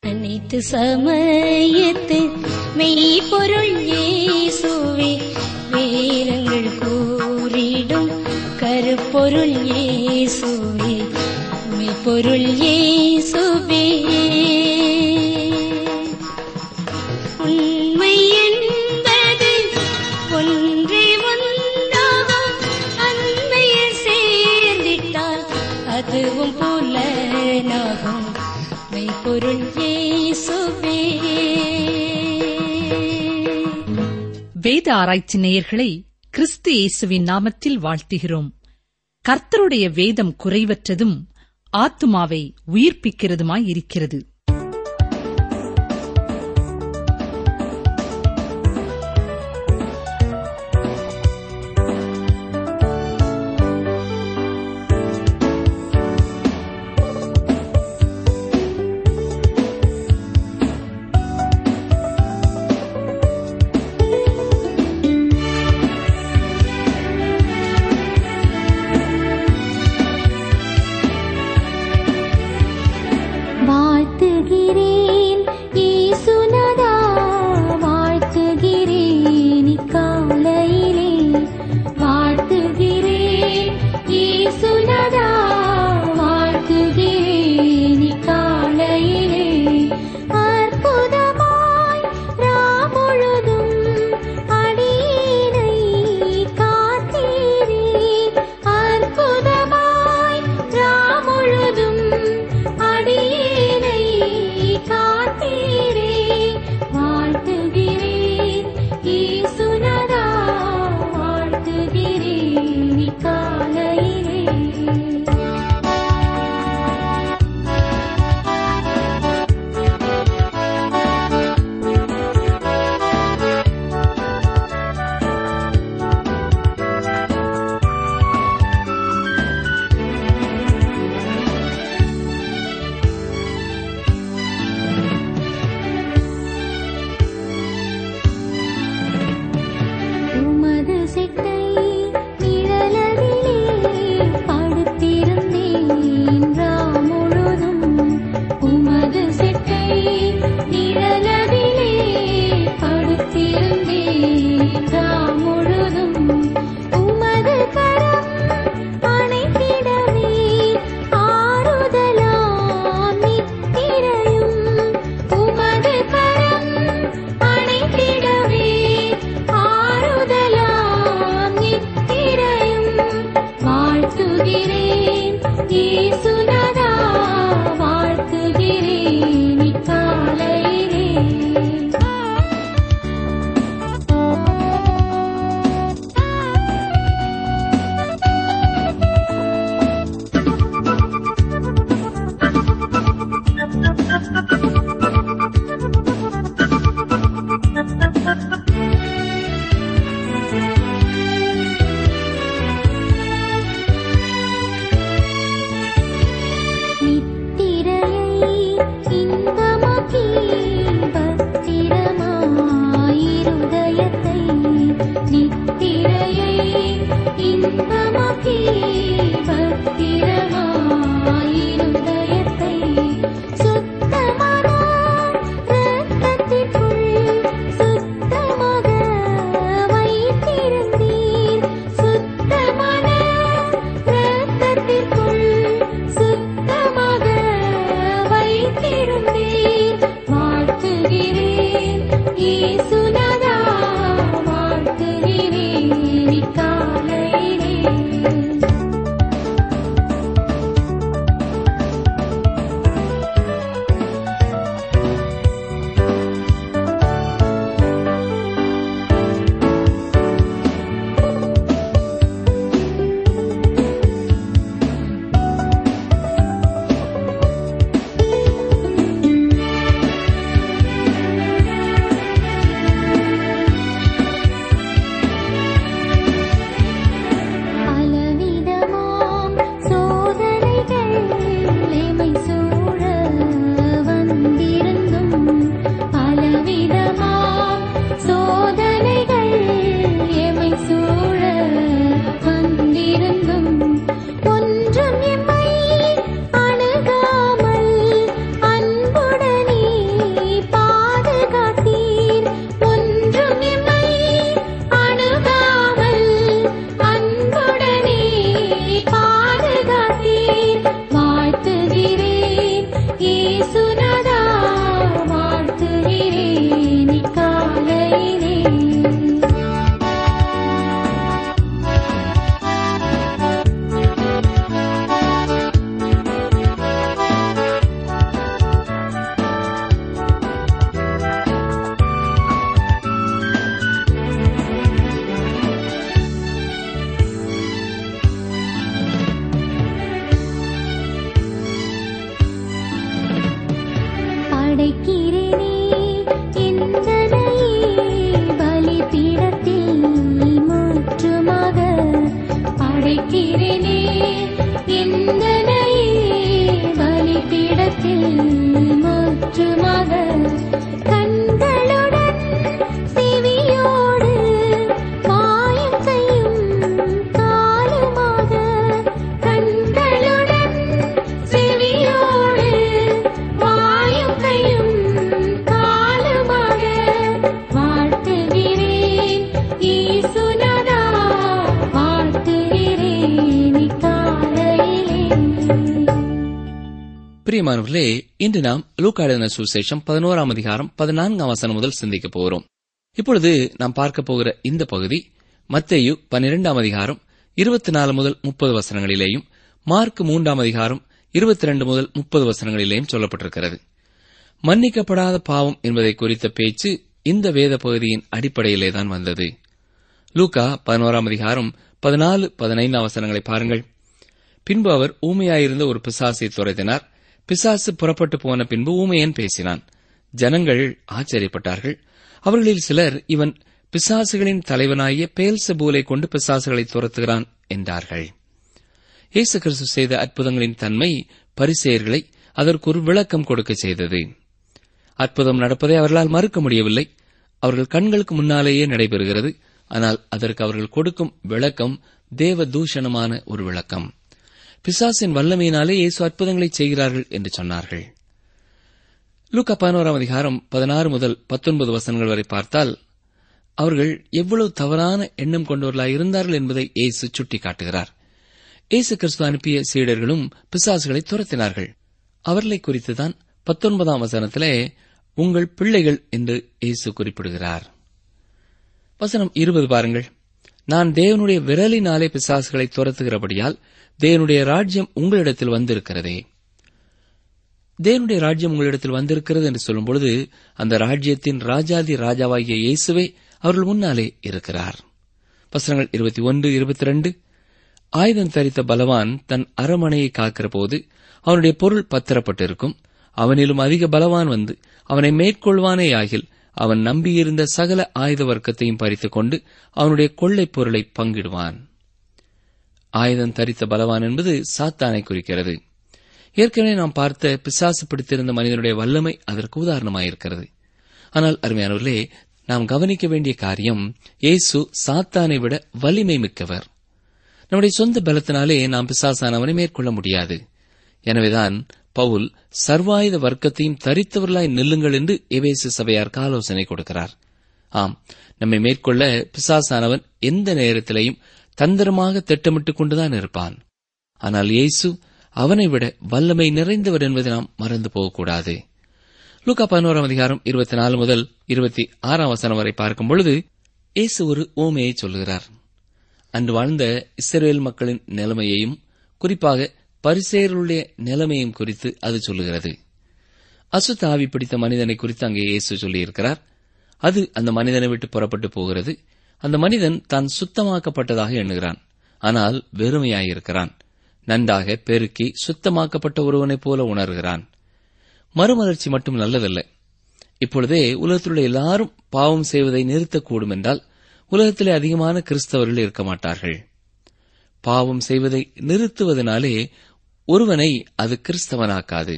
அனைத்து சமயத்து மெய்ப்பொருள் இயேசுவே வேதங்கள் கூறிடும் கருப்பொருள் இயேசுவே மெய்ப்பொருள் இயேசுவே உண்மை என்பது ஒன்றே ஒன்றாகும் அண்மையில் சேர்ந்திட்டால் அதுவும் புலனாகும் மெய்ப்பொருள் இயேசுவே வேத ஆராய்ச்சி நேயர்களை கிறிஸ்து இயேசுவின் நாமத்தில் வாழ்த்துகிறோம் கர்த்தருடைய வேதம் குறைவற்றதும் ஆத்துமாவை உயிர்ப்பிக்கிறதுமாய் இருக்கிறது வாழ்த்துகிறேன் இயேசுநாதா வாழ்த்துகிறேன் இக்காலையிலே வாழ்த்துகிறேன் இயேசுநாதா வாழ்த்துகிறேன் இக்காலையிலே அற்புதமாய் ராமுழுதும் அடியினை காத்தீரே அற்புதமாய் ராமுழுதும் அடியினை காத்தீரே வாழ்த்துகிறேன் இயேசுநாதா வாழ்த்துகிறேன் இக்காலையிலே உமது செட்டை நிழலதிலே படுத்திருந்தேன் ராம் முழுதும் உமது செட்டை நிழலதிலே படுத்திருந்தேன் ராம் முழுதும் உமது கரம் அணைத்திடவே ஆறுதலாம் நித்திரையும் உமது கரம் அணைத்திடவே ஆறுதலாம் நித்திரையும் வாழ்த்துகிறேன் இயேசுநாதா வாழ்த்துகிறேன் இக்காலையிலே நித்திரையை இன்பமாக்கி பத்திரமாயிருதயத்தை நித்திரையை இன்பமாக்கி பத்திரமாயிருதயத்தை சுத்தமான படைக்கிறேனே எந்தனையே பலிபீடத்தில் முற்றுமாக படைக்கிறேனே எந்தனையே பலிபீடத்தில் முற்றுமாக கண்களுடன் செவியோடு வாயும் கையும் காலுமாக கண்களுடன் செவியோடு வாயும் கையும் காலுமாக வாழ்த்துகிறேன் ஈசுநாதா வாழ்த்துகிறேன் இக்காலையிலே பிரியமானவர்களே இன்று நாம் லூக்காடின சுசேஷம் பதினோராம் அதிகாரம் பதினான்காம் வசனம் முதல் சிந்திக்க போகிறோம் இப்பொழுது நாம் பார்க்க போகிற இந்த பகுதி மத்தேயு பன்னிரெண்டாம் அதிகாரம் இருபத்தி நாலு முதல் முப்பது வசனங்களிலேயும் மார்க் மூன்றாம் அதிகாரம் இருபத்தி ரெண்டு முதல் முப்பது வசனங்களிலேயும் சொல்லப்பட்டிருக்கிறது மன்னிக்கப்படாத பாவம் என்பதை குறித்த பேச்சு இந்த வேத பகுதியின் அடிப்படையிலே தான் வந்தது லூக்கா பதினோராம் அதிகாரம் பதினாலு பதினைந்தாம் வசனங்களை பாருங்கள் பின்பு அவர் ஊமையாயிருந்த ஒரு பிசாசை துரைத்தினார் பிசாசு புறப்பட்டு போன பின்பு ஊமையன் பேசினான் ஜனங்கள் ஆச்சரியப்பட்டார்கள் அவர்களில் சிலர் இவன் பிசாசுகளின் தலைவனாகிய பேல்சபூலை கொண்டு பிசாசுகளை துரத்துகிறான் என்றார்கள் இயேசு கிறிஸ்து செய்த அற்புதங்களின் தன்மை பரிசேயர்களை அதற்கு ஒரு விளக்கம் கொடுக்க செய்தது அற்புதம் நடப்பதை அவர்களால் மறுக்க முடியவில்லை அவர்கள் கண்களுக்கு முன்னாலேயே நடைபெறுகிறது ஆனால் அதற்கு அவர்கள் கொடுக்கும் விளக்கம் தேவ தூஷணமான ஒரு விளக்கம் பிசாசின் வல்லமையினாலே இயேசு அற்புதங்களை செய்கிறார்கள் என்று சொன்னார்கள் லூக்கா பதினோராம் அதிகாரம் பதினாறு முதல் பத்தொன்பது வசனங்கள் வரை பார்த்தால் அவர்கள் எவ்வளவு தவறான எண்ணம் கொண்டவர்களாய் இருந்தார்கள் என்பதை இயேசு சுட்டிக்காட்டுகிறார் இயேசு கிறிஸ்து அனுப்பிய சீடர்களும் பிசாசுகளை துரத்தினார்கள் அவர்களை குறித்துதான் பத்தொன்பதாம் வசனத்திலே உங்கள் பிள்ளைகள் என்று இயேசு குறிப்பிடுகிறார் வசனம் இருபது பாருங்கள் நான் தேவனுடைய விரலினாலே பிசாசுகளை துரத்துகிறபடியால் தேவனுடைய ராஜ்யம் உங்களிடத்தில் வந்திருக்கிறதே தேவனுடைய ராஜ்யம் உங்களிடத்தில் வந்திருக்கிறது என்று சொல்லும் பொழுது அந்த ராஜ்யத்தின் ராஜாதி ராஜாவாகிய இயேசுவே அவர்கள் முன்னாலே இருக்கிறார் வசனங்கள் இருபத்தி ஒன்று இருபத்தி ரெண்டு ஆயுதம் தரித்த பலவான் தன் அரமனையை காக்கிற போது அவனுடைய பொருள் பத்திரப்பட்டிருக்கும் அவனிலும் அதிக பலவான் வந்து அவனை மேற்கொள்வானே ஆகில் அவன் நம்பியிருந்த சகல ஆயுத வர்க்கத்தையும் பறித்துக் கொண்டு அவனுடைய கொள்ளைப் பொருளை பங்கிடுவான் ஆயுதம் தரித்த பலவான் என்பது சாத்தானை குறிக்கிறது ஏற்கனவே நாம் பார்த்த பிசாசு பிடித்திருந்த மனிதனுடைய வல்லமை அதற்கு உதாரணமாயிருக்கிறது ஆனால் அருமையானவர்களே நாம் கவனிக்க வேண்டிய காரியம் இயேசு சாத்தானை விட வலிமை மிக்கவர் நம்முடைய சொந்த பலத்தினாலே நாம் பிசாசானவனை மேற்கொள்ள முடியாது எனவேதான் பவுல் சர்வாயுத வர்க்கத்தையும் தரித்தவர்களாய் நில்லுங்கள் என்று எவேசு சபையாருக்கு ஆலோசனை கொடுக்கிறார் ஆம் நம்மை மேற்கொள்ள பிசாசானவன் எந்த நேரத்திலேயும் தந்திரமாக திட்டமிட்டுக் கொண்டுதான் இருப்பான் ஆனால் இயேசு அவனை விட வல்லமை நிறைந்தவர் என்பதை நாம் மறந்து போகக்கூடாது லூக்கா பதினோராம் அதிகாரம் இருபத்தி நாலு முதல் இருபத்தி ஆறாம் வசனம் வரை பார்க்கும் பொழுது இயேசு ஒரு ஓமையை சொல்கிறார் அன்று வாழ்ந்த இஸ்ரேல் மக்களின் நிலைமையையும் குறிப்பாக பரிசேருடைய நிலைமையும் குறித்து அது சொல்லுகிறது அசுத்த ஆவி பிடித்த மனிதனை குறித்து அங்கே இயேசு சொல்லியிருக்கிறார் அது அந்த மனிதனை விட்டு புறப்பட்டு போகிறது அந்த மனிதன் தான் சுத்தமாக்கப்பட்டதாக எண்ணுகிறான் ஆனால் வெறுமையாயிருக்கிறான் நன்றாக பெருக்கி சுத்தமாக்கப்பட்ட ஒருவனைப் போல உணர்கிறான் மறுமலர்ச்சி மட்டும் நல்லதல்ல இப்பொழுதே உலகத்தில் உள்ள எல்லாரும் பாவம் செய்வதை நிறுத்தக்கூடும் என்றால் உலகத்திலே அதிகமான கிறிஸ்தவர்கள் இருக்க மாட்டார்கள் பாவம் செய்வதை நிறுத்துவதனாலே ஒருவனை அது கிறிஸ்தவனாக்காது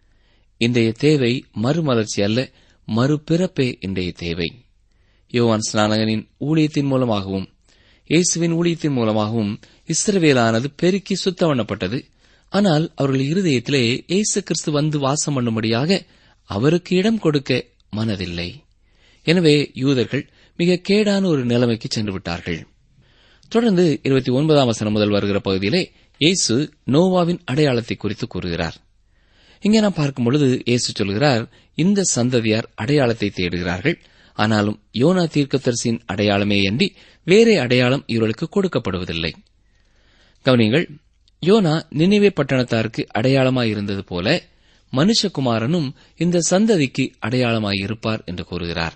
இன்றைய தேவை மறுமலர்ச்சி அல்ல மறுபிறப்பே இன்றைய தேவை யோவான் ஸ்நானகனின் ஊழியத்தின் மூலமாகவும் இயேசுவின் ஊழியத்தின் மூலமாகவும் இஸ்ரவேலானது பெருக்கி சுத்தவண்ணப்பட்டது ஆனால் அவர்கள் இருதயத்திலே இயேசு கிறிஸ்து வந்து வாசம் பண்ணும்படியாக அவருக்கு இடம் கொடுக்க மனதில்லை எனவே யூதர்கள் மிக கேடான ஒரு நிலைமைக்கு சென்று விட்டார்கள் தொடர்ந்து இருபத்தி ஒன்பதாம் வசனம் முதல் வருகிற பகுதியிலே இயேசு நோவாவின் அடையாளத்தை குறித்து கூறுகிறார் இங்கே நாம் பார்க்கும் பொழுது இயேசு சொல்கிறார் இந்த சந்ததியார் அடையாளத்தை தேடுகிறார்கள் ஆனாலும் யோனா தீர்க்கதரிசியின் அடையாளமே அன்றி வேறே அடையாளம் இவர்களுக்கு கொடுக்கப்படுவதில்லை கவனியங்கள் யோனா நினைவே பட்டணத்தாருக்கு அடையாளமாய் இருந்தது போல மனுஷகுமாரனும் இந்த சந்ததிக்கு அடையாளமாய் இருப்பார் என்று கூறுகிறார்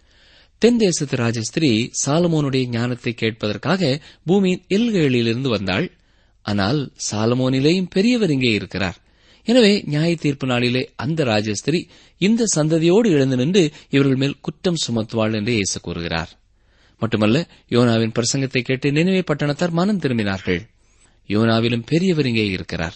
தென் தேசத்து ராஜஸ்திரி சாலமோனுடைய ஞானத்தை கேட்பதற்காக பூமியின் எல்கைகளிலிருந்து வந்தாள் ஆனால் சாலமோனிலேயும் பெரியவர் இங்கே இருக்கிறார் எனவே நியாய தீர்ப்பு நாளிலே அந்த ராஜஸ்திரி இந்த சந்ததியோடு எழுந்து நின்று இவர்கள் மேல் குற்றம் சுமத்துவாள் என்று இயேசு கூறுகிறார் மட்டுமல்ல யோனாவின் பிரசங்கத்தை கேட்டு நினைவே பட்டணத்தார் மனம் திரும்பினார்கள் யோனாவிலும் பெரியவர் இங்கே இருக்கிறார்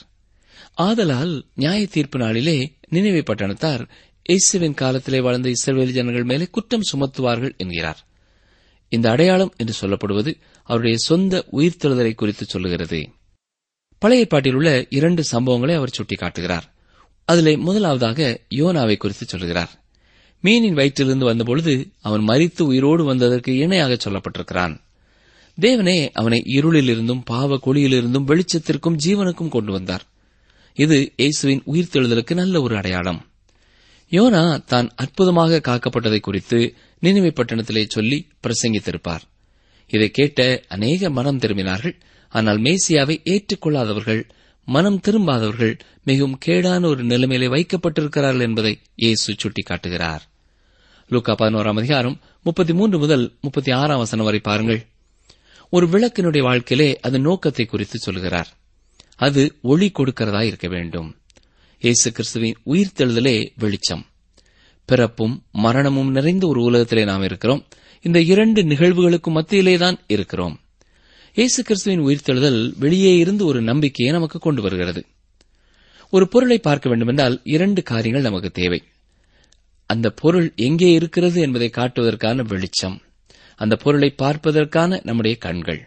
ஆதலால் நியாய தீர்ப்பு நாளிலே நினைவே பட்டணத்தார் இயேசுவின் காலத்திலே வாழ்ந்த இஸ்ரவேல் ஜனங்கள் மேலே குற்றம் சுமத்துவார்கள் என்கிறார் இந்த அடையாளம் என்று சொல்லப்படுவது அவருடைய சொந்த உயிர்த்தெழுதலை குறித்து சொல்லுகிறது பழைய ஏற்பாட்டில் உள்ள இரண்டு சம்பவங்களை அவர் சுட்டிக்காட்டுகிறார் அதிலே முதலாவதாக யோனாவை குறித்து சொல்லுகிறார் மீனின் வயிற்றிலிருந்து வந்தபொழுது அவன் மரித்து உயிரோடு வந்ததற்கு இணையாக சொல்லப்பட்டிருக்கிறான் தேவனே அவனை இருளிலிருந்தும் பாவ குழியிலிருந்தும் வெளிச்சத்திற்கும் ஜீவனுக்கும் கொண்டு வந்தார் இது இயேசுவின் உயிர்த்தெழுதலுக்கு நல்ல ஒரு அடையாளம் யோனா தான் அற்புதமாக காக்கப்பட்டதை குறித்து நினைவை பட்டணத்திலே சொல்லி பிரசங்கித்திருப்பார் இதை கேட்ட அநேக மனம் திரும்பினார்கள் ஆனால் மேசியாவை ஏற்றுக்கொள்ளாதவர்கள் மனம் திரும்பாதவர்கள் மிகவும் கேடான ஒரு நிலைமையிலே வைக்கப்பட்டிருக்கிறார்கள் என்பதை இயேசு சுட்டிக்காட்டுகிறார் லூக்கா பதினோராம் அதிகாரம் முப்பத்தி மூன்று முதல் முப்பத்தி ஆறாம் வசனம் வரை பாருங்கள் ஒரு விளக்கினுடைய வாழ்க்கையிலே அதன் நோக்கத்தை குறித்து சொல்கிறார் அது ஒளி கொடுக்கிறதா இருக்க வேண்டும் இயேசு கிறிஸ்துவின் உயிர்த்தெழுதலே வெளிச்சம் பிறப்பும் மரணமும் நிறைந்த ஒரு உலகத்திலே நாம் இருக்கிறோம் இந்த இரண்டு நிகழ்வுகளுக்கும் மத்தியிலேதான் இருக்கிறோம் இயேசு கிறிஸ்துவின் உயிர்த்தெழுதல் வெளியே இருந்து ஒரு நம்பிக்கையை நமக்கு கொண்டு வருகிறது ஒரு பொருளை பார்க்க வேண்டுமென்றால் இரண்டு காரியங்கள் நமக்கு தேவை அந்த பொருள் எங்கே இருக்கிறது என்பதை காட்டுவதற்கான வெளிச்சம் அந்த பொருளை பார்ப்பதற்கான நம்முடைய கண்கள்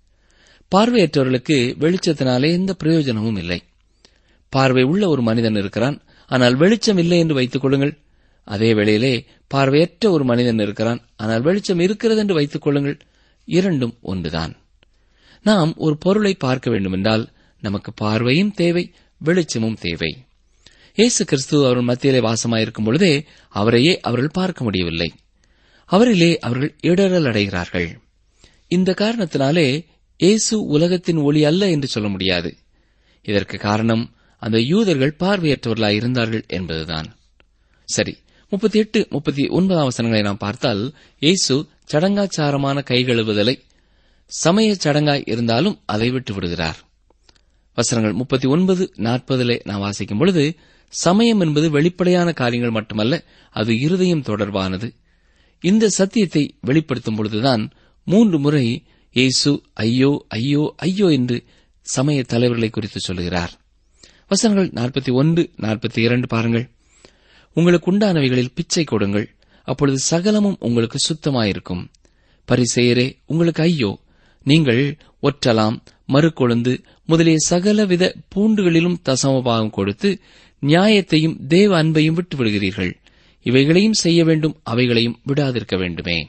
பார்வையற்றவர்களுக்கு வெளிச்சத்தினாலே எந்த பிரயோஜனமும் இல்லை பார்வை உள்ள ஒரு மனிதன் இருக்கிறான் ஆனால் வெளிச்சம் இல்லை என்று வைத்துக் கொள்ளுங்கள் அதே வேளையிலே பார்வையற்ற ஒரு மனிதன் இருக்கிறான் ஆனால் வெளிச்சம் இருக்கிறது என்று வைத்துக் கொள்ளுங்கள் இரண்டும் ஒன்றுதான் நாம் ஒரு பொருளை பார்க்க வேண்டுமென்றால் நமக்கு பார்வையும் தேவை வெளிச்சமும் தேவை இயேசு கிறிஸ்து அவர்கள் மத்தியிலே வாசமாயிருக்கும் பொழுதே அவரையே அவர்கள் பார்க்க முடியவில்லை அவரிலே அவர்கள் இடரல் அடைகிறார்கள் இந்த காரணத்தினாலே இயேசு உலகத்தின் ஒளி அல்ல என்று சொல்ல முடியாது இதற்கு காரணம் அந்த யூதர்கள் பார்வையற்றவர்களாய் இருந்தார்கள் என்பதுதான் சரி முப்பத்தி எட்டு முப்பத்தி ஒன்பதாம் வசனங்களை நாம் பார்த்தால் இயேசு சடங்காச்சாரமான கைகழுவுதலை சமய சடங்காய் இருந்தாலும் அதை விட்டு விடுகிறார் வசனங்கள் முப்பத்தி ஒன்பது நாற்பதிலே நாம் வாசிக்கும் பொழுது சமயம் என்பது வெளிப்படையான காரியங்கள் மட்டுமல்ல அது இருதயம் தொடர்பானது இந்த சத்தியத்தை வெளிப்படுத்தும் பொழுதுதான் மூன்று முறை இயேசு ஐயோ ஐயோ ஐயோ என்று சமய தலைவர்களை குறித்து சொல்லுகிறார் வசனங்கள் நாற்பத்தி ஒன்று நாற்பத்தி இரண்டு பாருங்கள் உங்களுக்கு உண்டானவைகளில் பிச்சை கொடுங்கள் அப்பொழுது சகலமும் உங்களுக்கு சுத்தமாயிருக்கும் பரிசெயரே உங்களுக்கு ஐயோ நீங்கள் ஒற்றலாம் மறுக்கொழுந்து முதலிய சகலவித பூண்டுகளிலும் தசமபாகம் கொடுத்து நியாயத்தையும் தேவ அன்பையும் விட்டு விடுகிறீர்கள் இவைகளையும் செய்ய வேண்டும் அவைகளையும் விடாதிருக்க வேண்டுமே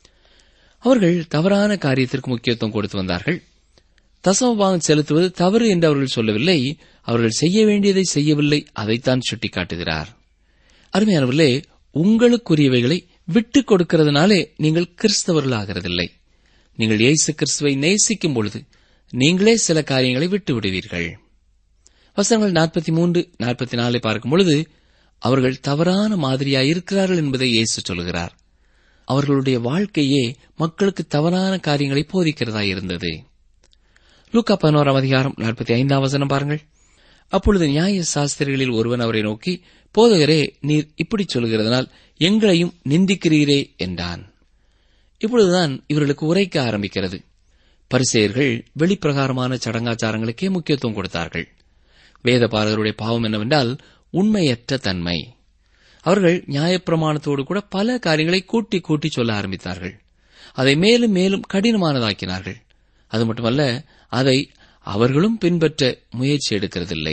அவர்கள் தவறான காரியத்திற்கு முக்கியத்துவம் கொடுத்து வந்தார்கள் தசமபாகம் செலுத்துவது தவறு என்று அவர்கள் சொல்லவில்லை அவர்கள் செய்ய வேண்டியதை செய்யவில்லை அதைத்தான் சுட்டிக்காட்டுகிறார் அருமையானவர்களே உங்களுக்குரியவைகளை விட்டுக் கொடுக்கிறதுனாலே நீங்கள் கிறிஸ்தவர்களாகிறதில்லை நீங்கள் இயேசு கிறிஸ்துவை நேசிக்கும் பொழுது நீங்களே சில காரியங்களை விட்டு விடுவீர்கள் வசனங்கள் நாற்பத்தி மூன்று நாற்பத்தி நாலை பார்க்கும் பொழுது அவர்கள் தவறான மாதிரியாய் இருக்கிறார்கள் என்பதை இயேசு சொல்கிறார் அவர்களுடைய வாழ்க்கையே மக்களுக்கு தவறான காரியங்களை போதிக்கிறதா இருந்தது லூக்கா பதினோராம் அதிகாரம் நாற்பத்தி ஐந்தாம் வசனம் பாருங்கள் அப்பொழுது நியாய சாஸ்திரிகளில் ஒருவன் அவரை நோக்கி போதகரே நீர் இப்படி சொல்கிறதனால் எங்களையும் நிந்திக்கிறீரே என்றான் இப்பொழுதுதான் இவர்களுக்கு உரைக்க ஆரம்பிக்கிறது பரிசெயர்கள் வெளிப்பிரகாரமான சடங்காச்சாரங்களுக்கே முக்கியத்துவம் கொடுத்தார்கள் வேதபாரகருடைய பாவம் என்னவென்றால் உண்மையற்ற தன்மை அவர்கள் நியாயப்பிரமாணத்தோடு கூட பல காரியங்களை கூட்டி கூட்டி சொல்ல ஆரம்பித்தார்கள் அதை மேலும் மேலும் கடினமானதாக்கினார்கள் அது மட்டுமல்ல அதை அவர்களும் பின்பற்ற முயற்சி எடுக்கிறதில்லை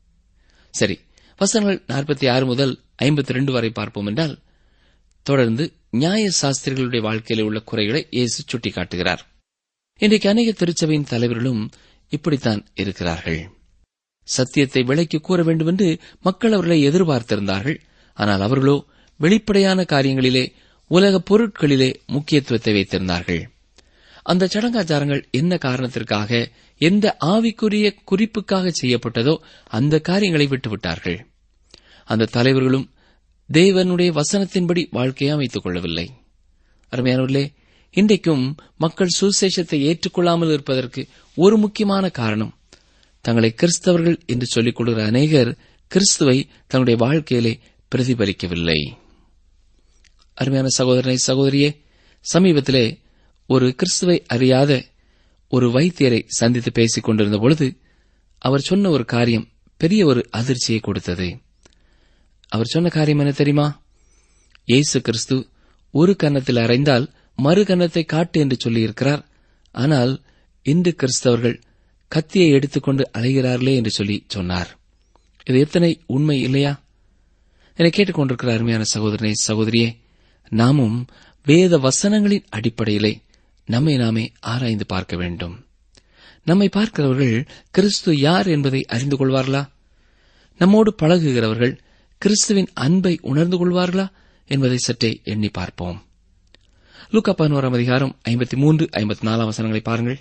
சரி வசனங்கள் நாற்பத்தி ஆறு முதல் ஐம்பத்தி ரெண்டு வரை பார்ப்போம் என்றால் தொடர்ந்து நியாய சாஸ்திரிகளுடைய வாழ்க்கையில் உள்ள குறைகளை இயேசு சுட்டிக்காட்டுகிறார் இன்றைக்கு அநேக திருச்சபையின் தலைவர்களும் இப்படித்தான் இருக்கிறார்கள் சத்தியத்தை விலைக்கு கூற வேண்டும் என்று மக்கள் அவர்களை எதிர்பார்த்திருந்தார்கள் ஆனால் அவர்களோ வெளிப்படையான காரியங்களிலே உலக பொருட்களிலே முக்கியத்துவத்தை வைத்திருந்தார்கள் அந்த சடங்காச்சாரங்கள் என்ன காரணத்திற்காக எந்த ஆவிக்குரிய குறிப்புக்காக செய்யப்பட்டதோ அந்த காரியங்களை விட்டுவிட்டார்கள் அந்த தலைவர்களும் தேவனுடைய வசனத்தின்படி வாழ்க்கையை அமைத்துக் கொள்ளவில்லை அருமையானவர்களே இன்றைக்கும் மக்கள் சுசேஷத்தை ஏற்றுக்கொள்ளாமல் இருப்பதற்கு ஒரு முக்கியமான காரணம் தங்களை கிறிஸ்தவர்கள் என்று சொல்லிக் கொள்கிற அநேகர் கிறிஸ்துவை தன்னுடைய வாழ்க்கையிலே பிரதிபலிக்கவில்லை அருமையான சகோதரனை சகோதரியே சமீபத்திலே ஒரு கிறிஸ்துவை அறியாத ஒரு வைத்தியரை சந்தித்து பேசிக் கொண்டிருந்த பொழுது அவர் சொன்ன ஒரு காரியம் பெரிய ஒரு அதிர்ச்சியை கொடுத்தது அவர் சொன்ன காரியம் என்ன தெரியுமா இயேசு கிறிஸ்து ஒரு கன்னத்தில் அறைந்தால் மறு கன்னத்தை காட்டு என்று சொல்லியிருக்கிறார் ஆனால் இன்று கிறிஸ்தவர்கள் கத்தியை எடுத்துக்கொண்டு அலைகிறார்களே என்று சொல்லி சொன்னார் இது எத்தனை உண்மை இல்லையா என்னை கேட்டுக்கொண்டிருக்கிற அருமையான சகோதரனை சகோதரியே நாமும் வேத வசனங்களின் அடிப்படையிலே நம்மை நாமே ஆராய்ந்து பார்க்க வேண்டும் நம்மை பார்க்கிறவர்கள் கிறிஸ்து யார் என்பதை அறிந்து கொள்வார்களா நம்மோடு பழகுகிறவர்கள் கிறிஸ்துவின் அன்பை உணர்ந்து கொள்வார்களா என்பதை சற்றே எண்ணி பார்ப்போம் லூக்கா பதினோராம் அதிகாரம் ஐம்பத்தி மூன்று ஐம்பத்தி நாலாம் வசனங்களை பாருங்கள்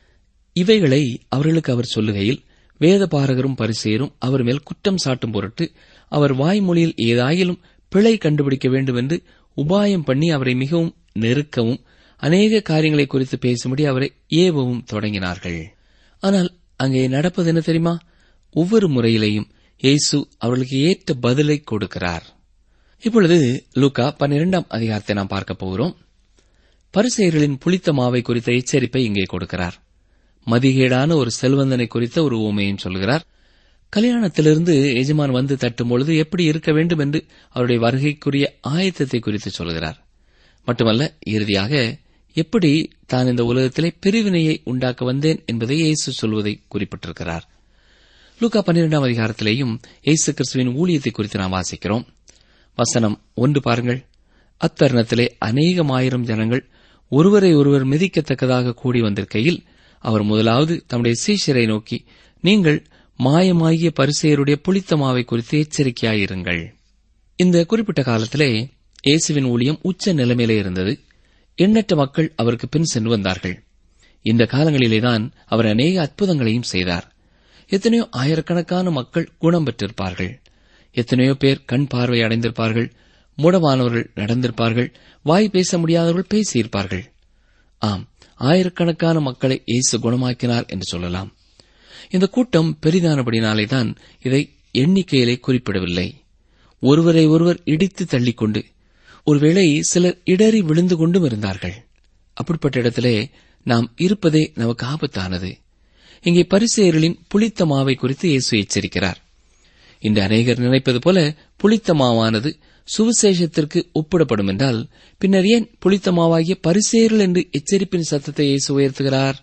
இவைகளை அவர்களுக்கு அவர் சொல்லுகையில் வேத பாரகரும் பரிசேரும் அவர் மேல் குற்றம் சாட்டும் பொருட்டு அவர் வாய்மொழியில் ஏதாயிலும் பிழை கண்டுபிடிக்க வேண்டும் என்று உபாயம் பண்ணி அவரை மிகவும் நெருக்கவும் அநேக காரியங்களை குறித்து பேசும்படி அவரை ஏவவும் தொடங்கினார்கள் ஆனால் அங்கே நடப்பது என்ன தெரியுமா ஒவ்வொரு முறையிலேயும் இயேசு அவர்களுக்கு ஏற்ற பதிலை கொடுக்கிறார் இப்பொழுது லூக்கா பன்னிரெண்டாம் அதிகாரத்தை நாம் பார்க்க போகிறோம் பரிசெயர்களின் புளித்த மாவை குறித்த எச்சரிப்பை இங்கே கொடுக்கிறார் மதிகேடான ஒரு செல்வந்தனை குறித்த ஒரு ஊமையும் சொல்கிறார் கல்யாணத்திலிருந்து எஜமான் வந்து தட்டும் பொழுது எப்படி இருக்க வேண்டும் என்று அவருடைய வருகைக்குரிய ஆயத்தத்தை குறித்து சொல்கிறார் மட்டுமல்ல இறுதியாக எப்படி தான் இந்த உலகத்திலே பிரிவினையை உண்டாக்க வந்தேன் என்பதை இயேசு சொல்வதை குறிப்பிட்டிருக்கிறார் லூக்கா பன்னிரெண்டாம் அதிகாரத்திலேயும் இயேசு கிறிஸ்துவின் ஊழியத்தை குறித்து நாம் வாசிக்கிறோம் வசனம் ஒன்று பாருங்கள் அத்தருணத்திலே அநேகமாயிரம் ஜனங்கள் ஒருவரை ஒருவர் மிதிக்கத்தக்கதாக கூடி வந்திருக்கையில் அவர் முதலாவது தம்முடைய சீஷரை நோக்கி நீங்கள் மாயமாகிய பரிசெயருடைய புளித்த மாவை குறித்து எச்சரிக்கையாயிருங்கள் இந்த குறிப்பிட்ட காலத்திலே இயேசுவின் ஊழியம் உச்ச நிலைமையிலே இருந்தது எண்ணற்ற மக்கள் அவருக்கு பின் சென்று வந்தார்கள் இந்த காலங்களிலேதான் அவர் அநேக அற்புதங்களையும் செய்தார் எத்தனையோ ஆயிரக்கணக்கான மக்கள் குணம் பெற்றிருப்பார்கள் எத்தனையோ பேர் கண் பார்வை அடைந்திருப்பார்கள் மூடமானவர்கள் நடந்திருப்பார்கள் வாய் பேச முடியாதவர்கள் பேசியிருப்பார்கள் ஆம் ஆயிரக்கணக்கான மக்களை இயேசு குணமாக்கினார் என்று சொல்லலாம் இந்த கூட்டம் பெரிதானபடினாலேதான் இதை எண்ணிக்கையிலே குறிப்பிடவில்லை ஒருவரை ஒருவர் இடித்து தள்ளிக்கொண்டு ஒருவேளை சிலர் இடறி விழுந்து கொண்டும் இருந்தார்கள் அப்படிப்பட்ட இடத்திலே நாம் இருப்பதே நமக்கு ஆபத்தானது இங்கே பரிசெயர்களின் புளித்த மாவை குறித்து இயேசு எச்சரிக்கிறார் இன்று அநேகர் நினைப்பது போல புளித்த மாவானது சுவிசேஷத்திற்கு ஒப்பிடப்படும் என்றால் பின்னர் ஏன் புளித்த மாவாகிய பரிசேயர்கள் என்று எச்சரிப்பின் சத்தத்தை இயேசு உயர்த்துகிறார்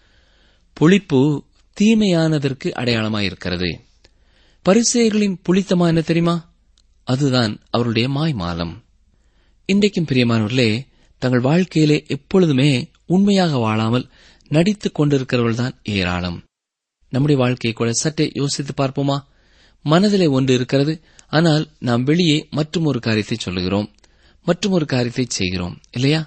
புளிப்பு தீமையானதற்கு அடையாளமாயிருக்கிறது பரிசேயர்களின் புளித்தமா என்ன தெரியுமா அதுதான் அவருடைய மாய்மாலம் இன்றைக்கும் பிரியமானவர்களே தங்கள் வாழ்க்கையிலே எப்பொழுதுமே உண்மையாக வாழாமல் நடித்துக் கொண்டிருக்கிறவர்கள்தான் ஏராளம் நம்முடைய வாழ்க்கையை கூட சற்றே யோசித்து பார்ப்போமா மனதிலே ஒன்று இருக்கிறது ஆனால் நாம் வெளியே மற்றும் ஒரு காரியத்தை சொல்லுகிறோம் மற்றும் ஒரு காரியத்தை செய்கிறோம் இல்லையா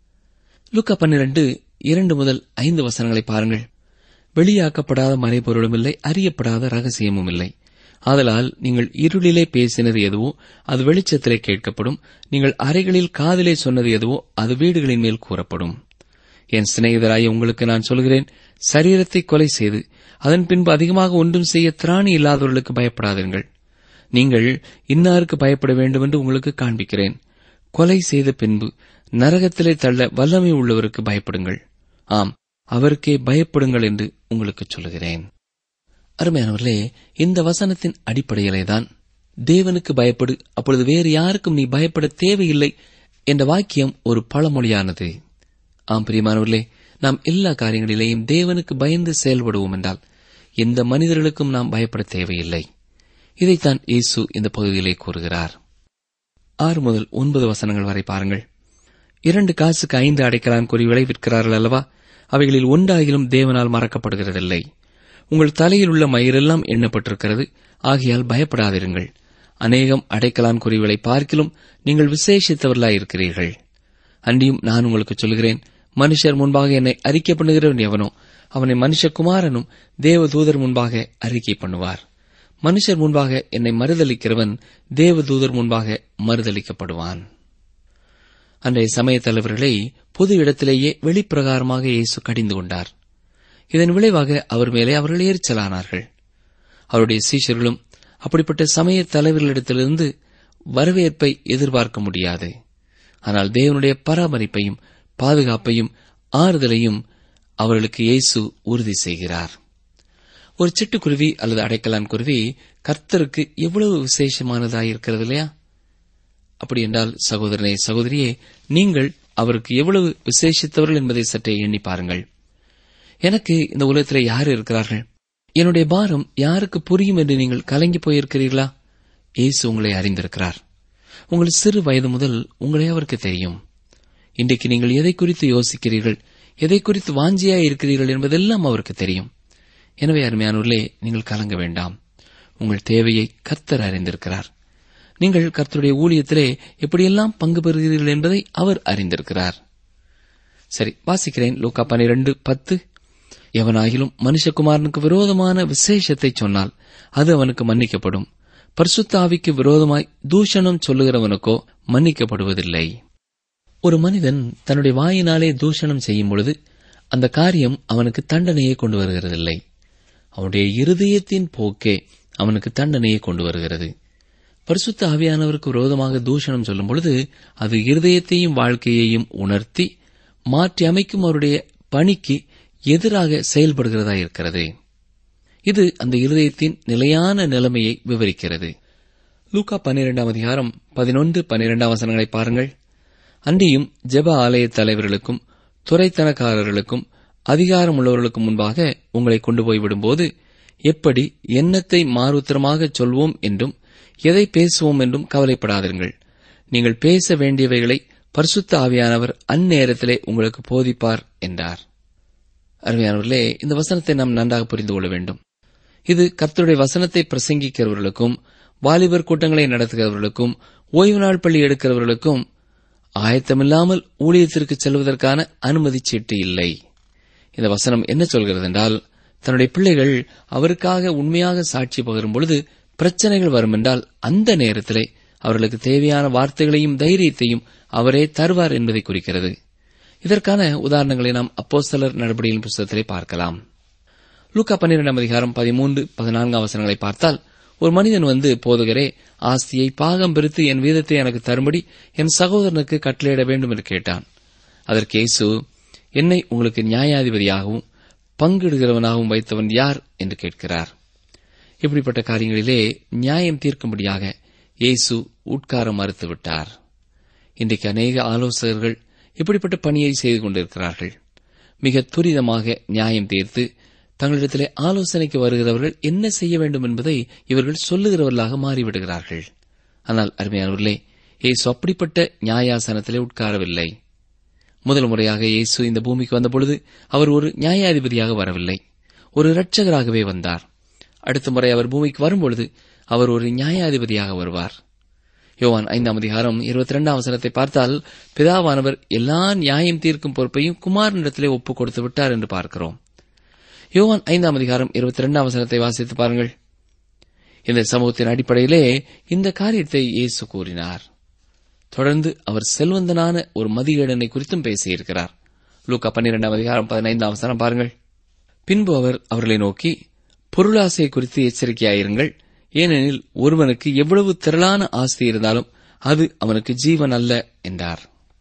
லுக்கா பன்னிரண்டு இரண்டு முதல் ஐந்து வசனங்களை பாருங்கள் வெளியாக்கப்படாத மறைபொருளும் இல்லை அறியப்படாத ரகசியமும் இல்லை ஆதலால் நீங்கள் இருளிலே பேசினது எதுவோ அது வெளிச்சத்திலே கேட்கப்படும் நீங்கள் அறைகளில் காதிலே சொன்னது எதுவோ அது வீடுகளின் மேல் கூறப்படும் என் சிநேகிதராய் உங்களுக்கு நான் சொல்கிறேன் சரீரத்தை கொலை செய்து அதன் பின்பு அதிகமாக ஒன்றும் செய்ய திராணி இல்லாதவர்களுக்கு பயப்படாதீர்கள் நீங்கள் இன்னாருக்கு பயப்பட வேண்டும் என்று உங்களுக்கு காண்பிக்கிறேன் கொலை செய்த பின்பு நரகத்திலே தள்ள வல்லமை உள்ளவருக்கு பயப்படுங்கள் ஆம் அவருக்கே பயப்படுங்கள் என்று உங்களுக்கு சொல்லுகிறேன் அருமையானவர்களே இந்த வசனத்தின் அடிப்படையிலேதான் தேவனுக்கு பயப்படு அப்பொழுது வேறு யாருக்கும் நீ பயப்பட தேவையில்லை என்ற வாக்கியம் ஒரு பழமொழியானது ஆம் பிரியமானவர்களே நாம் எல்லா காரியங்களிலேயும் தேவனுக்கு பயந்து செயல்படுவோம் என்றால் எந்த மனிதர்களுக்கும் நாம் பயப்பட தேவையில்லை இதைத்தான் இயேசு இந்த பகுதியிலே கூறுகிறார் ஆறு முதல் ஒன்பது வசனங்கள் வரை பாருங்கள் இரண்டு காசுக்கு ஐந்து அடைக்கலான் குறிகளை விற்கிறார்கள் அல்லவா அவைகளில் ஒன்றாகிலும் தேவனால் மறக்கப்படுகிறதில்லை உங்கள் தலையில் உள்ள மயிரெல்லாம் எண்ணப்பட்டிருக்கிறது ஆகையால் பயப்படாதிருங்கள் அநேகம் அடைக்கலான் குறிகளை பார்க்கிலும் நீங்கள் விசேஷித்தவர்களாயிருக்கிறீர்கள் அன்றியும் நான் உங்களுக்கு சொல்கிறேன் மனுஷர் முன்பாக என்னை அறிக்கை பண்ணுகிறவன் எவனோ அவனை மனுஷகுமாரனும் தேவதூதர் முன்பாக அறிக்கை பண்ணுவார் மனுஷர் முன்பாக என்னை மறுதளிக்கிறவன் தேவதூதர் முன்பாக மறுதளிக்கப்படுவான் அன்றைய சமய தலைவர்களை பொது இடத்திலேயே வெளிப்பிரகாரமாக இயேசு கடிந்து கொண்டார் இதன் விளைவாக அவர் மேலே அவர்கள் எரிச்சலானார்கள் அவருடைய சீஷர்களும் அப்படிப்பட்ட சமய தலைவர்களிடத்திலிருந்து வரவேற்பை எதிர்பார்க்க முடியாது ஆனால் தேவனுடைய பராமரிப்பையும் பாதுகாப்பையும் ஆறுதலையும் அவர்களுக்கு இயேசு உறுதி செய்கிறார் ஒரு சிட்டுக்குருவி அல்லது அடைக்கலான் குருவி கர்த்தருக்கு எவ்வளவு விசேஷமானதாய் இருக்கிறது இல்லையா அப்படி என்றால் சகோதரனே சகோதரியே நீங்கள் அவருக்கு எவ்வளவு விசேஷித்தவர்கள் என்பதை சற்றே எண்ணி பாருங்கள் எனக்கு இந்த உலகத்திலே யார் இருக்கிறார்கள் என்னுடைய பாரம் யாருக்கு புரியும் என்று நீங்கள் கலங்கி போயிருக்கிறீர்களா இயேசு உங்களை அறிந்திருக்கிறார் உங்கள் சிறு வயது முதல் உங்களே அவருக்கு தெரியும் இன்றைக்கு நீங்கள் எதை குறித்து யோசிக்கிறீர்கள் எதை குறித்து வாஞ்சியா இருக்கிறீர்கள் என்பதெல்லாம் அவருக்கு தெரியும் எனவே அருமையானவர்களே நீங்கள் கலங்க வேண்டாம் உங்கள் தேவையை கர்த்தர் அறிந்திருக்கிறார் நீங்கள் கர்த்தருடைய ஊழியத்திலே எப்படியெல்லாம் பங்கு பெறுகிறீர்கள் என்பதை அவர் அறிந்திருக்கிறார் சரி வாசிக்கிறேன் லூக்கா பனிரெண்டு பத்து எவனாகிலும் மனுஷகுமாரனுக்கு விரோதமான விசேஷத்தை சொன்னால் அது அவனுக்கு மன்னிக்கப்படும் பரிசுத்த ஆவிக்கு விரோதமாய் தூஷணம் சொல்லுகிறவனுக்கோ மன்னிக்கப்படுவதில்லை ஒரு மனிதன் தன்னுடைய வாயினாலே தூஷணம் செய்யும் பொழுது அந்த காரியம் அவனுக்கு தண்டனையை கொண்டு வருகிறதில்லை அவனுடைய இருதயத்தின் போக்கே அவனுக்கு தண்டனையை கொண்டு வருகிறது பரிசுத்த ஆவியானவருக்கு விரோதமாக தூஷணம் சொல்லும் பொழுது அது இருதயத்தையும் வாழ்க்கையையும் உணர்த்தி மாற்றி அமைக்கும் அவருடைய பணிக்கு எதிராக செயல்படுகிறதா இருக்கிறது இது அந்த இருதயத்தின் நிலையான நிலைமையை விவரிக்கிறது லூக்கா பன்னிரெண்டாம் அதிகாரம் பதினொன்று பன்னிரெண்டாம் வசனங்களை பாருங்கள் அன்றியும் ஜெப ஆலய தலைவர்களுக்கும் துறைத்தனக்காரர்களுக்கும் அதிகாரம் உள்ளவர்களுக்கும் முன்பாக உங்களை கொண்டு போய் விடும்போது எப்படி எண்ணத்தை மாறுத்திரமாக சொல்வோம் என்றும் எதை பேசுவோம் என்றும் கவலைப்படாதிருங்கள் நீங்கள் பேச வேண்டியவைகளை பரிசுத்த ஆவியானவர் அந்நேரத்திலே உங்களுக்கு போதிப்பார் என்றார் அருமையானவர்களே இந்த வசனத்தை நாம் நன்றாக புரிந்து கொள்ள வேண்டும் இது கர்த்தருடைய வசனத்தை பிரசங்கிக்கிறவர்களுக்கும் வாலிபர் கூட்டங்களை நடத்துகிறவர்களுக்கும் ஓய்வு நாள் பள்ளி எடுக்கிறவர்களுக்கும் ஆயத்தமில்லாமல் ஊழியத்திற்கு செல்வதற்கான அனுமதி சீட்டு இல்லை இந்த வசனம் என்ன சொல்கிறது என்றால் தன்னுடைய பிள்ளைகள் அவருக்காக உண்மையாக சாட்சி பகரும் பொழுது பிரச்சனைகள் வரும் என்றால் அந்த நேரத்திலே அவர்களுக்கு தேவையான வார்த்தைகளையும் தைரியத்தையும் அவரே தருவார் என்பதை குறிக்கிறது இதற்கான உதாரணங்களை நாம் அப்போஸ்தலர் நடவடிக்கையின் புஸ்தகத்திலே பார்க்கலாம் லூக்கா பன்னிரெண்டாம் அதிகாரம் பதிமூன்று பதினான்காம் வசனங்களை பார்த்தால் ஒரு மனிதன் வந்து போதுகரே ஆஸ்தியை பாகம் பிரித்து என் வீதத்தை எனக்கு தரும்படி என் சகோதரனுக்கு கட்டளையிட வேண்டும் என்று கேட்டான் அதற்கு இயேசு என்னை உங்களுக்கு நியாயாதிபதியாகவும் பங்கிடுகிறவனாகவும் வைத்தவன் யார் என்று கேட்கிறார் இப்படிப்பட்ட காரியங்களிலே நியாயம் தீர்க்கும்படியாக இயேசு உட்கார மறுத்துவிட்டார் இன்றைக்கு அநேக ஆலோசகர்கள் இப்படிப்பட்ட பணியை செய்து கொண்டிருக்கிறார்கள் மிக துரிதமாக நியாயம் தீர்த்து தங்களிடத்திலே ஆலோசனைக்கு வருகிறவர்கள் என்ன செய்ய வேண்டும் என்பதை இவர்கள் சொல்லுகிறவர்களாக மாறிவிடுகிறார்கள் ஆனால் அருமையானவர்களே இயேசு அப்படிப்பட்ட நியாயாசனத்திலே உட்காரவில்லை முதல் முறையாக இயேசு இந்த பூமிக்கு வந்தபொழுது அவர் ஒரு நியாயாதிபதியாக வரவில்லை ஒரு இரட்சகராகவே வந்தார் அடுத்த முறை அவர் பூமிக்கு வரும்பொழுது அவர் ஒரு நியாயாதிபதியாக வருவார் யோவான் ஐந்தாம் அதிகாரம் இருபத்தி இரண்டாம் வசனத்தை பார்த்தால் பிதாவானவர் எல்லா நியாயம் தீர்க்கும் பொறுப்பையும் குமாரனிடத்திலே ஒப்புக் கொடுத்து விட்டார் என்று பார்க்கிறோம் யோவான் ஐந்தாம் அதிகாரம் இருபத்தி இரண்டாம் வசனத்தை வாசித்து பாருங்கள் இந்த சமூகத்தின் அடிப்படையிலே இந்த காரியத்தை இயேசு கூறினார் தொடர்ந்து அவர் செல்வந்தனான ஒரு மதிகேடனை குறித்தும் பேசியிருக்கிறார் லூக்கா பன்னிரெண்டாம் அதிகாரம் பதினைந்தாம் வசனம் பாருங்கள் பின்பு அவர் அவர்களை நோக்கி பொருளாசை குறித்து எச்சரிக்கையாயிருங்கள் ஏனெனில் ஒருவனுக்கு எவ்வளவு திரளான ஆஸ்தி இருந்தாலும் அது அவனுக்கு ஜீவன் அல்ல என்றார்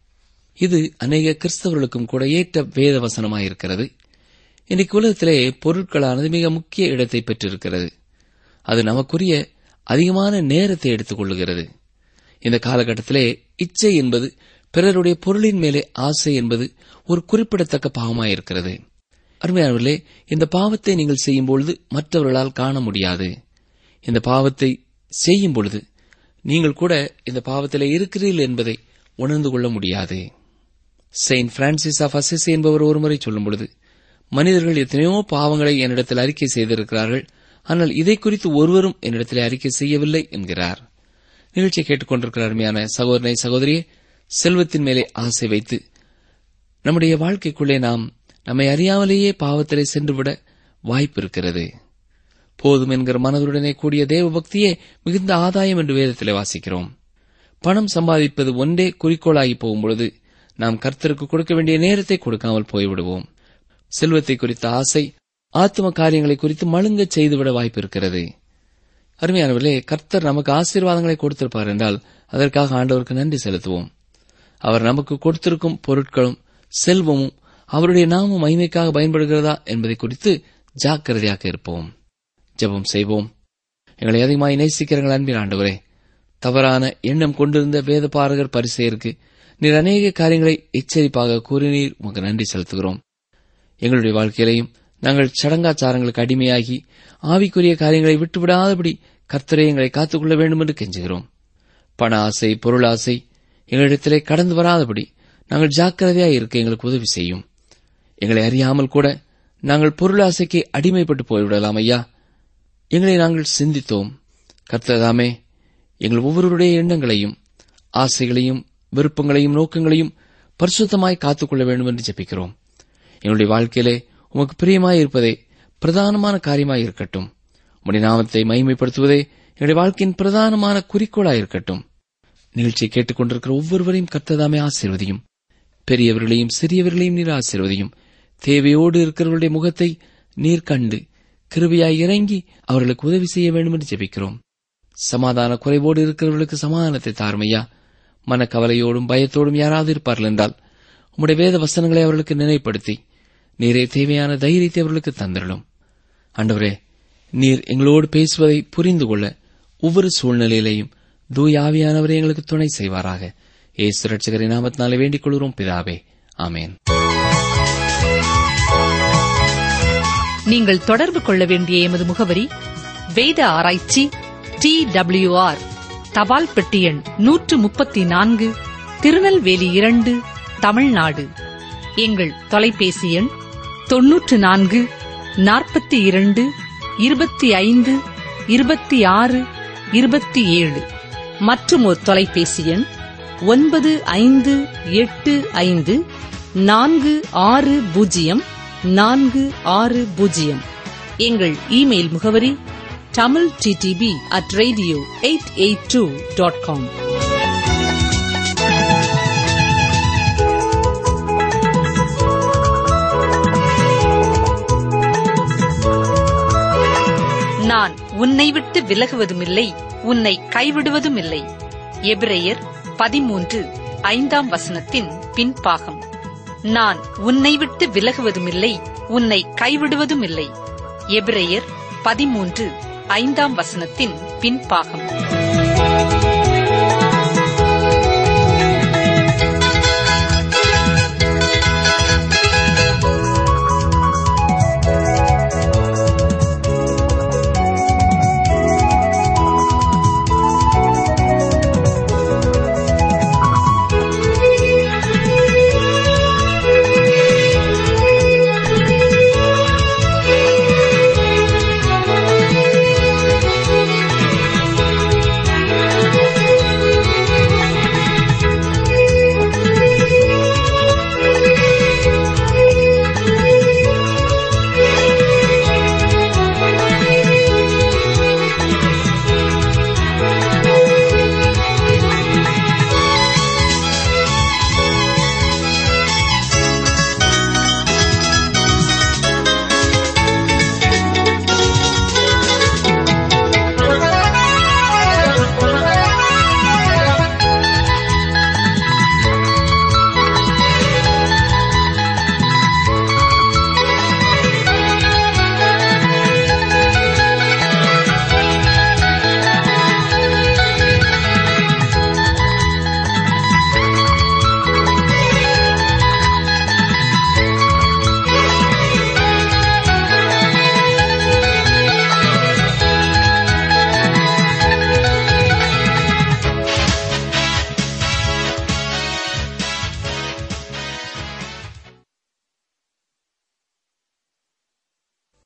இது அநேக கிறிஸ்தவர்களுக்கும் கூட ஏற்ற வேத வசனமாயிருக்கிறது இன்றைக்கு உலகத்திலே பொருட்களானது மிக முக்கிய இடத்தை பெற்றிருக்கிறது அது நமக்குரிய அதிகமான நேரத்தை எடுத்துக் கொள்ளுகிறது இந்த காலகட்டத்திலே இச்சை என்பது பிறருடைய பொருளின் மேலே ஆசை என்பது ஒரு குறிப்பிடத்தக்க பாவமாயிருக்கிறது அருமையானவர்களே இந்த பாவத்தை நீங்கள் செய்யும் பொழுது மற்றவர்களால் காண முடியாது இந்த பாவத்தை செய்யும் பொழுது நீங்கள் கூட இந்த பாவத்திலே இருக்கிறீர்கள் என்பதை உணர்ந்து கொள்ள முடியாது செயின்ட் பிரான்சிஸ் ஆஃப் அசிசி என்பவர் ஒருமுறை சொல்லும் பொழுது மனிதர்கள் எத்தனையோ பாவங்களை என்னிடத்தில் அறிக்கை செய்திருக்கிறார்கள் ஆனால் இதை குறித்து ஒருவரும் என்னிடத்தில் அறிக்கை செய்யவில்லை என்கிறார் நிகழ்ச்சியை கேட்டுக்கொண்டிருக்கிற அருமையான சகோதரனை சகோதரியே செல்வத்தின் மேலே ஆசை வைத்து நம்முடைய வாழ்க்கைக்குள்ளே நாம் நம்மை அறியாமலேயே பாவத்திலே சென்றுவிட வாய்ப்பு இருக்கிறது போதும் என்கிற மனதுடனே கூடிய தேவ பக்தியே மிகுந்த ஆதாயம் என்று வேதத்திலே வாசிக்கிறோம் பணம் சம்பாதிப்பது ஒன்றே குறிக்கோளாகி போகும்பொழுது நாம் கர்த்தருக்கு கொடுக்க வேண்டிய நேரத்தை கொடுக்காமல் போய்விடுவோம் செல்வத்தை குறித்த ஆசை ஆத்ம காரியங்களை குறித்து மழுங்கச் செய்துவிட வாய்ப்பு இருக்கிறது அருமையானவர்களே கர்த்தர் நமக்கு ஆசீர்வாதங்களை கொடுத்திருப்பார் என்றால் அதற்காக ஆண்டவருக்கு நன்றி செலுத்துவோம் அவர் நமக்கு கொடுத்திருக்கும் பொருட்களும் செல்வமும் அவருடைய நாம மகிமைக்காக பயன்படுகிறதா என்பதை குறித்து ஜாக்கிரதையாக இருப்போம் ஜெபம் செய்வோம் எங்களை அதிகமாய் நேசிக்கிறங்கள் அன்பின் ஆண்டவரே தவறான எண்ணம் கொண்டிருந்த வேத பாரகர் பரிசெயருக்கு நீர் அநேக காரியங்களை எச்சரிப்பாக கூறினீர் உமக்கு நன்றி செலுத்துகிறோம் எங்களுடைய வாழ்க்கையிலையும் நாங்கள் சடங்காச்சாரங்களுக்கு அடிமையாகி ஆவிக்குரிய காரியங்களை விட்டுவிடாதபடி கர்த்தரை எங்களை காத்துக்கொள்ள வேண்டும் என்று கெஞ்சுகிறோம் பண ஆசை பொருள் ஆசை எங்களிடத்திலே கடந்து வராதபடி நாங்கள் ஜாக்கிரதையாக இருக்க எங்களுக்கு உதவி செய்யும் எங்களை அறியாமல் கூட நாங்கள் பொருளாசைக்கு அடிமைப்பட்டு போய்விடலாம் ஐயா எங்களை நாங்கள் சிந்தித்தோம் கர்த்ததாமே எங்கள் ஒவ்வொருவருடைய எண்ணங்களையும் ஆசைகளையும் விருப்பங்களையும் நோக்கங்களையும் பரிசுத்தமாய் காத்துக்கொள்ள வேண்டும் என்று ஜெபிக்கிறோம் எங்களுடைய வாழ்க்கையிலே உமக்கு பிரியமாய் இருப்பதே பிரதானமான காரியமாய் இருக்கட்டும் உம்முடைய நாமத்தை மகிமைப்படுத்துவதே எங்களுடைய வாழ்க்கையின் பிரதானமான குறிக்கோளாய் இருக்கட்டும் நிகழ்ச்சியை கேட்டுக்கொண்டிருக்கிற ஒவ்வொருவரையும் கர்த்ததாமே ஆசீர்வதியும் பெரியவர்களையும் சிறியவர்களையும் நீர் ஆசீர்வதியும் தேவையோடு இருக்கிறவர்களுடைய முகத்தை நீர் கண்டு கிருபையாய் இறங்கி அவர்களுக்கு உதவி செய்ய வேண்டும் என்று ஜெபிக்கிறோம் சமாதான குறைவோடு இருக்கிறவர்களுக்கு சமாதானத்தை தாருமையா மனக்கவலையோடும் பயத்தோடும் யாராவது இருப்பார்கள் என்றால் உம்முடைய வேத வசனங்களை அவர்களுக்கு நினைப்படுத்தி நீரே தேவையான தைரியத்தை அவர்களுக்கு தந்திரலும் ஆண்டவரே நீர் எங்களோடு பேசுவதை புரிந்து கொள்ள ஒவ்வொரு சூழ்நிலையிலையும் தூய் ஆவியானவரே எங்களுக்கு துணை செய்வாராக ஏசு ரட்சகரின் நாமத்தினாலே வேண்டிக் கொள்கிறோம் பிதாவே ஆமேன் நீங்கள் தொடர்பு கொள்ள வேண்டிய எமது முகவரி வேத ஆராய்ச்சி டி ஆர் தபால் பெட்டி எண் நூற்று முப்பத்தி நான்கு திருநெல்வேலி இரண்டு தமிழ்நாடு எங்கள் தொலைபேசி எண் தொன்னூற்று நான்கு நாற்பத்தி இரண்டு இருபத்தி ஐந்து இருபத்தி ஆறு இருபத்தி ஏழு மற்றும் ஒரு தொலைபேசி எண் ஒன்பது ஐந்து எட்டு ஐந்து நான்கு ஆறு பூஜ்ஜியம் நான்கு ஆறு பூஜ்ஜியம் எங்கள் இமெயில் முகவரி Tamil DTP at radio eight eight two dot com நான் உன்னை விட்டு விலகுவதுமில்லை உன்னை கைவிடுவதும் இல்லை எபிரேயர் பதிமூன்று ஐந்தாம் வசனத்தின் பின்பாகம் நான் உன்னை விட்டு விலகுவதுமில்லை உன்னை கைவிடுவதும் இல்லை எபிரேயர் பதிமூன்று ஐந்தாம் வசனத்தின் பின்பாகம்